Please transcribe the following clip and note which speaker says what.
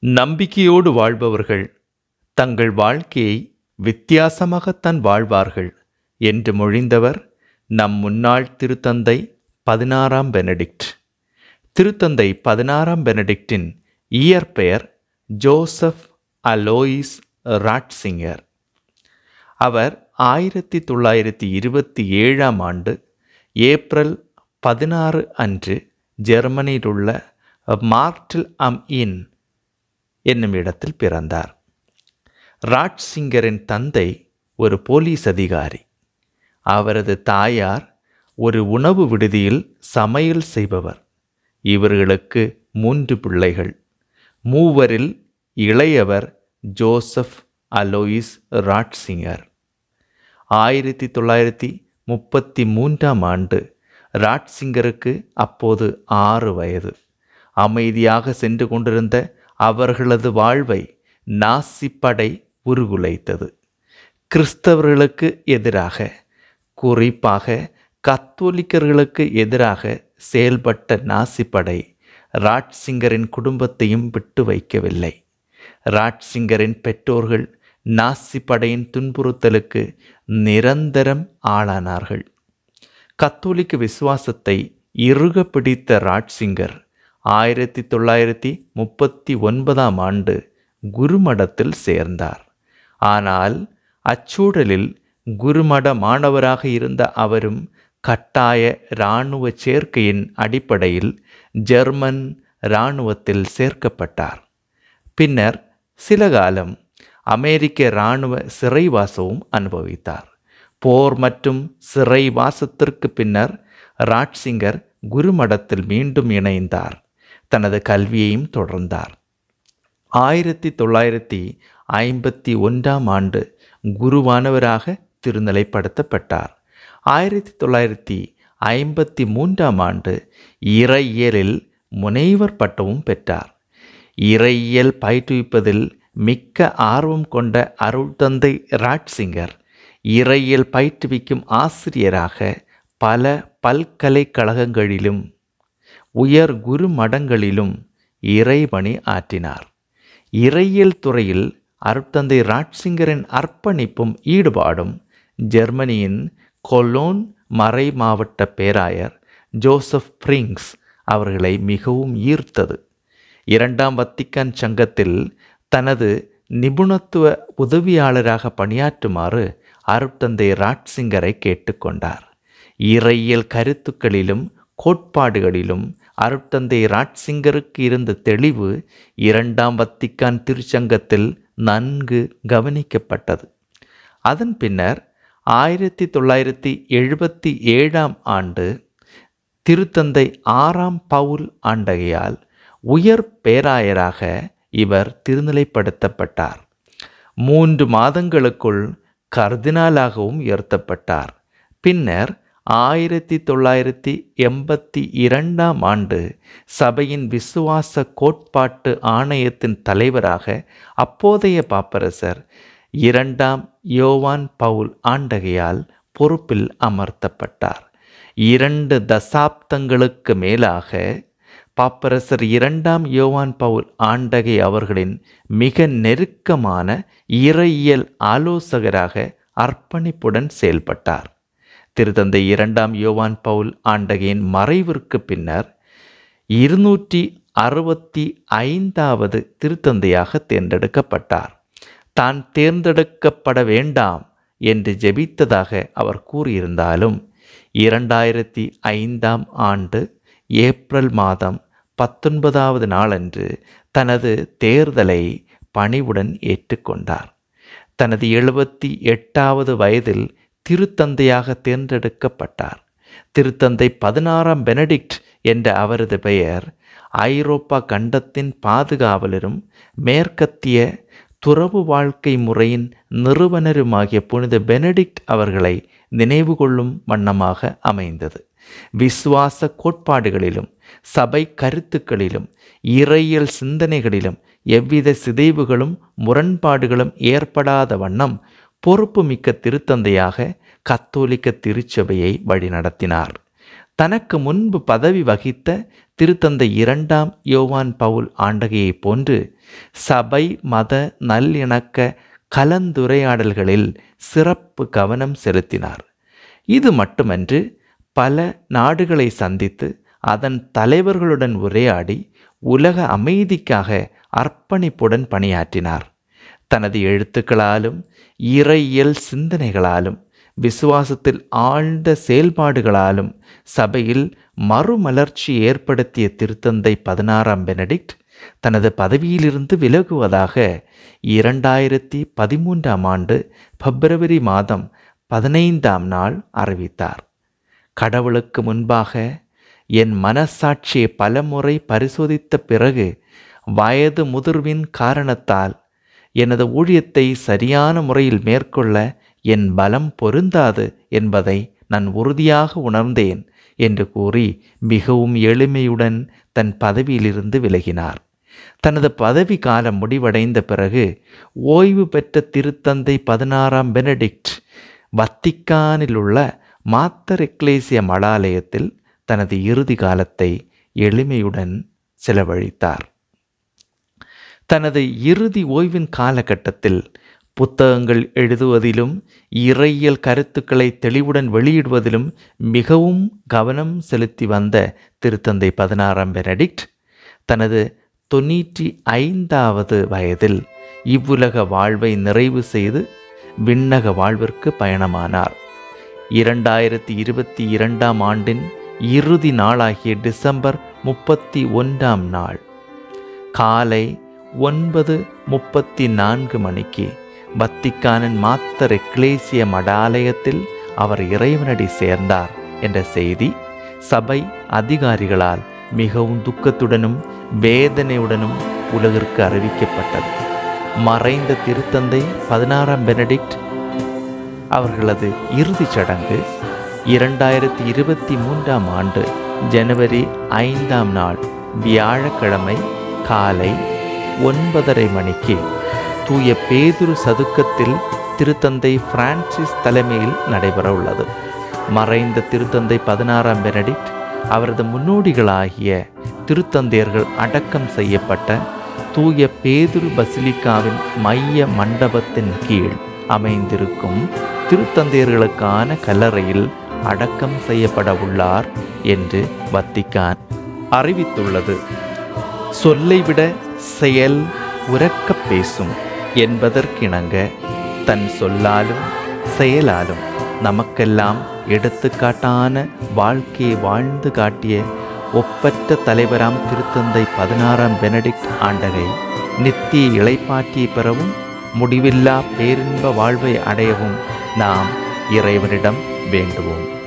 Speaker 1: நம்பிக்கையோடு வாழ்பவர்கள் தங்கள் வாழ்க்கையை வித்தியாசமாகத்தான் வாழ்வார்கள் என்று மொழிந்தவர் நம் முன்னாள் திருத்தந்தை பதினாறாம் பெனடிக்ட் திருத்தந்தை பதினாறாம் பெனடிக்டின் இயற்பெயர் ஜோசப் அலோயிஸ் ராட்சிங்கர் அவர் ஆயிரத்தி தொள்ளாயிரத்தி இருபத்தி ஏழாம் ஆண்டு ஏப்ரல் பதினாறு அன்று ஜெர்மனியில் உள்ள மார்டில் அம் இன் என்னும் இடத்தில் பிறந்தார் ராட்சிங்கரின் தந்தை ஒரு போலீஸ் அதிகாரி அவரது தாயார் ஒரு உணவு விடுதியில் சமையல் செய்பவர் இவர்களுக்கு மூன்று பிள்ளைகள் மூவரில் இளையவர் ஜோசப் அலோயிஸ் ராட்சிங்கர் ஆயிரத்தி தொள்ளாயிரத்தி முப்பத்தி மூன்றாம் ஆண்டு ராட்சிங்கருக்கு அப்போது ஆறு வயது அமைதியாக சென்று கொண்டிருந்த அவர்களது வாழ்வை நாசி படை உருகுலைத்தது கிறிஸ்தவர்களுக்கு எதிராக குறிப்பாக கத்தோலிக்கர்களுக்கு எதிராக செயல்பட்ட நாசி படை ராட்சிங்கரின் குடும்பத்தையும் விட்டு வைக்கவில்லை ராட்சிங்கரின் பெற்றோர்கள் நாசி படையின் துன்புறுத்தலுக்கு நிரந்தரம் ஆளானார்கள் கத்தோலிக்க விசுவாசத்தை இறுக பிடித்த ராட்சிங்கர் ஆயிரத்தி தொள்ளாயிரத்தி முப்பத்தி ஒன்பதாம் ஆண்டு குருமடத்தில் சேர்ந்தார் ஆனால் அச்சூழலில் குருமட மாணவராக இருந்த அவரும் கட்டாய இராணுவ சேர்க்கையின் அடிப்படையில் ஜெர்மன் இராணுவத்தில் சேர்க்கப்பட்டார் பின்னர் சில காலம் அமெரிக்க இராணுவ சிறைவாசமும் அனுபவித்தார் போர் மற்றும் சிறைவாசத்திற்கு பின்னர் ராட்சிங்கர் குருமடத்தில் மீண்டும் இணைந்தார் தனது கல்வியையும் தொடர்ந்தார் ஆயிரத்தி தொள்ளாயிரத்தி ஐம்பத்தி ஒன்றாம் ஆண்டு குருவானவராக திருநிலைப்படுத்தப்பட்டார் ஆயிரத்தி தொள்ளாயிரத்தி ஐம்பத்தி மூன்றாம் ஆண்டு இறையியலில் முனைவர் பட்டமும் பெற்றார் இறையியல் பயிற்றுவிப்பதில் மிக்க ஆர்வம் கொண்ட அருள் தந்தை ராட்சிங்கர் இறையியல் பயிற்றுவிக்கும் ஆசிரியராக பல பல்கலைக்கழகங்களிலும் உயர் குரு மடங்களிலும் இறைபணி ஆற்றினார் இறையியல் துறையில் அருட்தந்தை ராட்சிங்கரின் அர்ப்பணிப்பும் ஈடுபாடும் ஜெர்மனியின் கொலோன் மறை மாவட்ட பேராயர் ஜோசப் பிரிங்ஸ் அவர்களை மிகவும் ஈர்த்தது இரண்டாம் வத்திக்கான் சங்கத்தில் தனது நிபுணத்துவ உதவியாளராக பணியாற்றுமாறு அருட்தந்தை ராட்சிங்கரை கேட்டுக்கொண்டார் இறையியல் கருத்துக்களிலும் கோட்பாடுகளிலும் அருட்தந்தை ராட்சிங்கருக்கு இருந்த தெளிவு இரண்டாம் வத்திக்கான் திருச்சங்கத்தில் நன்கு கவனிக்கப்பட்டது அதன் பின்னர் ஆயிரத்தி தொள்ளாயிரத்தி எழுபத்தி ஏழாம் ஆண்டு திருத்தந்தை ஆறாம் பவுல் ஆண்டகையால் உயர் பேராயராக இவர் திருநிலைப்படுத்தப்பட்டார் மூன்று மாதங்களுக்குள் கர்தினாலாகவும் உயர்த்தப்பட்டார் பின்னர் ஆயிரத்தி தொள்ளாயிரத்தி எண்பத்தி இரண்டாம் ஆண்டு சபையின் விசுவாச கோட்பாட்டு ஆணையத்தின் தலைவராக அப்போதைய பாப்பரசர் இரண்டாம் யோவான் பவுல் ஆண்டகையால் பொறுப்பில் அமர்த்தப்பட்டார் இரண்டு தசாப்தங்களுக்கு மேலாக பாப்பரசர் இரண்டாம் யோவான் பவுல் ஆண்டகை அவர்களின் மிக நெருக்கமான இறையியல் ஆலோசகராக அர்ப்பணிப்புடன் செயல்பட்டார் திருத்தந்தை இரண்டாம் யோவான் பவுல் ஆண்டகையின் மறைவிற்கு பின்னர் இருநூற்றி அறுபத்தி ஐந்தாவது திருத்தந்தையாக தேர்ந்தெடுக்கப்பட்டார் தான் தேர்ந்தெடுக்கப்பட வேண்டாம் என்று ஜெபித்ததாக அவர் கூறியிருந்தாலும் இரண்டாயிரத்தி ஐந்தாம் ஆண்டு ஏப்ரல் மாதம் பத்தொன்பதாவது நாளன்று தனது தேர்தலை பணிவுடன் ஏற்றுக்கொண்டார் தனது எழுபத்தி எட்டாவது வயதில் திருத்தந்தையாக தேர்ந்தெடுக்கப்பட்டார் திருத்தந்தை பதினாறாம் பெனடிக்ட் என்ற அவரது பெயர் ஐரோப்பா கண்டத்தின் பாதுகாவலரும் மேற்கத்திய துறவு வாழ்க்கை முறையின் நிறுவனருமாகிய புனித பெனடிக்ட் அவர்களை நினைவு கொள்ளும் வண்ணமாக அமைந்தது விசுவாச கோட்பாடுகளிலும் சபை கருத்துக்களிலும் இறையியல் சிந்தனைகளிலும் எவ்வித சிதைவுகளும் முரண்பாடுகளும் ஏற்படாத வண்ணம் பொறுப்புமிக்க திருத்தந்தையாக கத்தோலிக்க திருச்சபையை வழிநடத்தினார் தனக்கு முன்பு பதவி வகித்த திருத்தந்தை இரண்டாம் யோவான் பவுல் ஆண்டகையைப் போன்று சபை மத நல்லிணக்க கலந்துரையாடல்களில் சிறப்பு கவனம் செலுத்தினார் இது மட்டுமன்று பல நாடுகளை சந்தித்து அதன் தலைவர்களுடன் உரையாடி உலக அமைதிக்காக அர்ப்பணிப்புடன் பணியாற்றினார் தனது எழுத்துக்களாலும் இறையியல் சிந்தனைகளாலும் விசுவாசத்தில் ஆழ்ந்த செயல்பாடுகளாலும் சபையில் மறுமலர்ச்சி ஏற்படுத்திய திருத்தந்தை பதினாறாம் பெனடிக்ட் தனது பதவியிலிருந்து விலகுவதாக இரண்டாயிரத்தி பதிமூன்றாம் ஆண்டு பிப்ரவரி மாதம் பதினைந்தாம் நாள் அறிவித்தார் கடவுளுக்கு முன்பாக என் மனசாட்சியை பலமுறை பரிசோதித்த பிறகு வயது முதிர்வின் காரணத்தால் எனது ஊழியத்தை சரியான முறையில் மேற்கொள்ள என் பலம் பொருந்தாது என்பதை நான் உறுதியாக உணர்ந்தேன் என்று கூறி மிகவும் எளிமையுடன் தன் பதவியிலிருந்து விலகினார் தனது பதவி காலம் முடிவடைந்த பிறகு ஓய்வு பெற்ற திருத்தந்தை பதினாறாம் பெனடிக்ட் வத்திக்கானில் உள்ள மாத்தர் எக்லேசிய மடாலயத்தில் தனது இறுதி காலத்தை எளிமையுடன் செலவழித்தார் தனது இறுதி ஓய்வின் காலகட்டத்தில் புத்தகங்கள் எழுதுவதிலும் இறையியல் கருத்துக்களை தெளிவுடன் வெளியிடுவதிலும் மிகவும் கவனம் செலுத்தி வந்த திருத்தந்தை பதினாறாம் பெனடிக்ட் தனது தொண்ணூற்றி ஐந்தாவது வயதில் இவ்வுலக வாழ்வை நிறைவு செய்து விண்ணக வாழ்விற்கு பயணமானார் இரண்டாயிரத்தி இருபத்தி இரண்டாம் ஆண்டின் இறுதி நாளாகிய டிசம்பர் முப்பத்தி ஒன்றாம் நாள் காலை ஒன்பது முப்பத்தி நான்கு மணிக்கு வத்திக்கானின் மாத்தர் எக்லேசிய மடாலயத்தில் அவர் இறைவனடி சேர்ந்தார் என்ற செய்தி சபை அதிகாரிகளால் மிகவும் துக்கத்துடனும் வேதனையுடனும் உலகிற்கு அறிவிக்கப்பட்டது மறைந்த திருத்தந்தை பதினாறாம் பெனடிக்ட் அவர்களது இறுதிச் சடங்கு இரண்டாயிரத்தி இருபத்தி மூன்றாம் ஆண்டு ஜனவரி ஐந்தாம் நாள் வியாழக்கிழமை காலை ஒன்பதரை மணிக்கு தூய பேதுரு சதுக்கத்தில் திருத்தந்தை பிரான்சிஸ் தலைமையில் நடைபெற உள்ளது மறைந்த திருத்தந்தை பதினாறாம் பெனடிக்ட் அவரது முன்னோடிகளாகிய திருத்தந்தையர்கள் அடக்கம் செய்யப்பட்ட தூய பேதுரு பசிலிக்காவின் மைய மண்டபத்தின் கீழ் அமைந்திருக்கும் திருத்தந்தையர்களுக்கான கல்லறையில் அடக்கம் செய்யப்பட உள்ளார் என்று வத்திக்கான் அறிவித்துள்ளது சொல்லை விட செயல் உரக்கப் பேசும் என்பதற்கிணங்க தன் சொல்லாலும் செயலாலும் நமக்கெல்லாம் எடுத்துக்காட்டான வாழ்க்கையை வாழ்ந்து காட்டிய ஒப்பற்ற தலைவராம் திருத்தந்தை பதினாறாம் பெனடிக்ட் ஆண்டகை நித்திய இளைப்பாற்றியை பெறவும் முடிவில்லா பேரின்ப வாழ்வை அடையவும் நாம் இறைவனிடம் வேண்டுவோம்